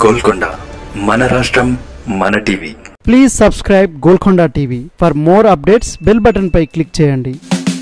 గోల్కొండ మన రాష్ట్రం మన TV please subscribe Golconda TV for more updates bell button పై క్లిక్ చేయండి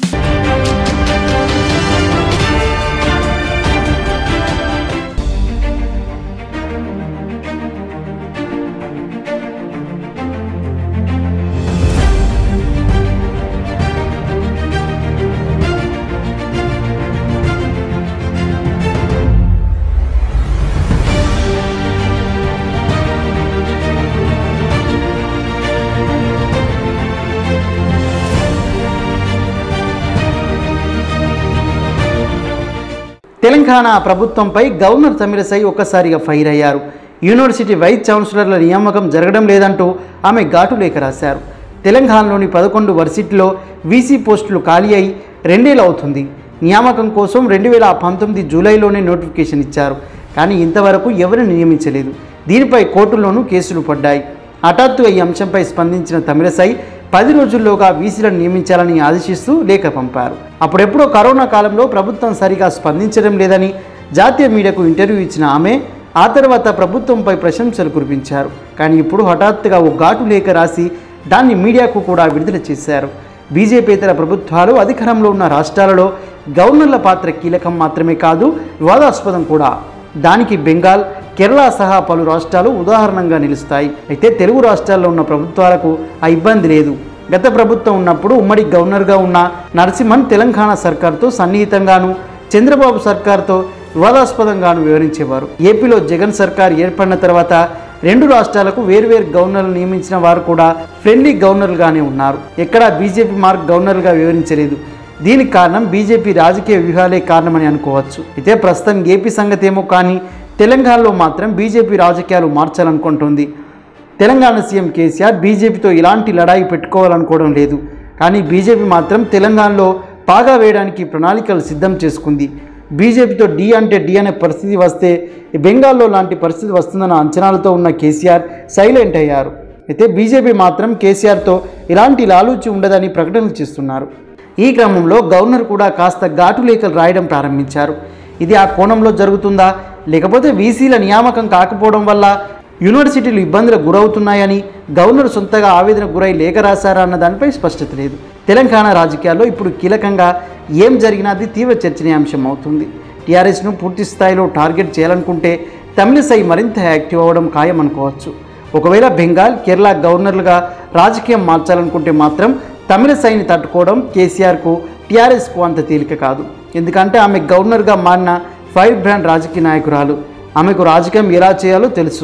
తెలంగాణ ప్రభుత్వంపై గవర్నర్ తమిళసై ఒక్కసారిగా ఫైర్ అయ్యారు యూనివర్సిటీ వైస్ ఛాన్సలర్ల నియామకం జరగడం లేదంటూ ఆమె ఘాటు లేఖ రాశారు తెలంగాణలోని పదకొండు వర్సిటీలో వీసీ పోస్టులు ఖాళీ అయి రెండేళ్ళు అవుతుంది నియామకం కోసం రెండు వేల పంతొమ్మిది జూలైలోనే నోటిఫికేషన్ ఇచ్చారు కానీ ఇంతవరకు ఎవరిని నియమించలేదు దీనిపై కోర్టుల్లోనూ కేసులు పడ్డాయి హఠాత్తుగా ఈ అంశంపై స్పందించిన తమిళసై పది రోజుల్లోగా వీసీలను నియమించాలని ఆదేశిస్తూ లేఖ పంపారు అప్పుడెప్పుడో కరోనా కాలంలో ప్రభుత్వం సరిగా స్పందించడం లేదని జాతీయ మీడియాకు ఇంటర్వ్యూ ఇచ్చిన ఆమె ఆ తర్వాత ప్రభుత్వంపై ప్రశంసలు కురిపించారు కానీ ఇప్పుడు హఠాత్తుగా ఓ ఘాటు లేఖ రాసి దాన్ని మీడియాకు కూడా విడుదల చేశారు బీజేపీతర ప్రభుత్వాలు అధికారంలో ఉన్న రాష్ట్రాలలో గవర్నర్ల పాత్ర కీలకం మాత్రమే కాదు వివాదాస్పదం కూడా దానికి బెంగాల్ కేరళ సహా పలు రాష్ట్రాలు ఉదాహరణంగా నిలుస్తాయి అయితే తెలుగు రాష్ట్రాల్లో ఉన్న ప్రభుత్వాలకు ఆ ఇబ్బంది లేదు గత ప్రభుత్వం ఉన్నప్పుడు ఉమ్మడి గవర్నర్గా ఉన్న నరసింహన్ తెలంగాణ సర్కార్తో సన్నిహితంగాను చంద్రబాబు సర్కార్తో వివాదాస్పదంగాను వివరించేవారు ఏపీలో జగన్ సర్కార్ ఏర్పడిన తర్వాత రెండు రాష్ట్రాలకు వేర్వేరు గవర్నర్లు నియమించిన వారు కూడా ఫ్రెండ్లీ గవర్నర్లుగానే ఉన్నారు ఎక్కడా బీజేపీ మార్క్ గవర్నర్గా వివరించలేదు దీనికి కారణం బీజేపీ రాజకీయ వ్యూహాలే కారణమని అనుకోవచ్చు అయితే ప్రస్తుతం ఏపీ సంగతి ఏమో కానీ తెలంగాణలో మాత్రం బీజేపీ రాజకీయాలు మార్చాలనుకుంటుంది తెలంగాణ సీఎం కేసీఆర్ బీజేపీతో ఇలాంటి లడాయి పెట్టుకోవాలనుకోవడం లేదు కానీ బీజేపీ మాత్రం తెలంగాణలో పాగా వేయడానికి ప్రణాళికలు సిద్ధం చేసుకుంది బీజేపీతో డి అంటే డి అనే పరిస్థితి వస్తే బెంగాల్లో లాంటి పరిస్థితి వస్తుందన్న అంచనాలతో ఉన్న కేసీఆర్ సైలెంట్ అయ్యారు అయితే బీజేపీ మాత్రం కేసీఆర్తో ఇలాంటి లాలూచి ఉండదని ప్రకటనలు చేస్తున్నారు ఈ క్రమంలో గవర్నర్ కూడా కాస్త ఘాటు లేఖలు రాయడం ప్రారంభించారు ఇది ఆ కోణంలో జరుగుతుందా లేకపోతే వీసీల నియామకం కాకపోవడం వల్ల యూనివర్సిటీలు ఇబ్బందులకు గురవుతున్నాయని గవర్నర్ సొంతగా ఆవేదన గురై లేఖ రాశారా అన్న దానిపై స్పష్టత లేదు తెలంగాణ రాజకీయాల్లో ఇప్పుడు కీలకంగా ఏం జరిగినది తీవ్ర చర్చనీయాంశం అవుతుంది టీఆర్ఎస్ను పూర్తి స్థాయిలో టార్గెట్ చేయాలనుకుంటే తమిళసై మరింత యాక్టివ్ అవ్వడం ఖాయం అనుకోవచ్చు ఒకవేళ బెంగాల్ కేరళ గవర్నర్లుగా రాజకీయం మార్చాలనుకుంటే మాత్రం తమిళసైని తట్టుకోవడం కేసీఆర్కు టీఆర్ఎస్కు అంత తేలిక కాదు ఎందుకంటే ఆమె గవర్నర్గా మారిన ఫైర్ బ్రాండ్ రాజకీయ నాయకురాలు ఆమెకు రాజకీయం ఎలా చేయాలో తెలుసు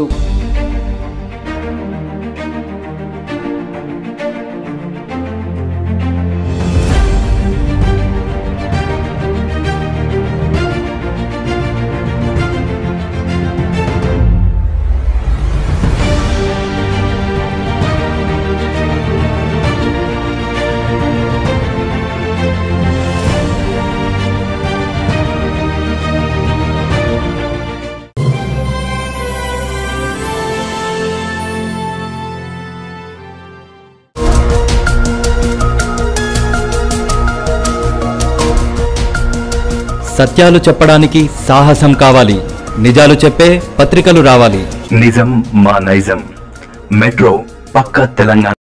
సత్యాలు చెప్పడానికి సాహసం కావాలి నిజాలు చెప్పే పత్రికలు రావాలి నిజం మా నైజం మెట్రో పక్క తెలంగాణ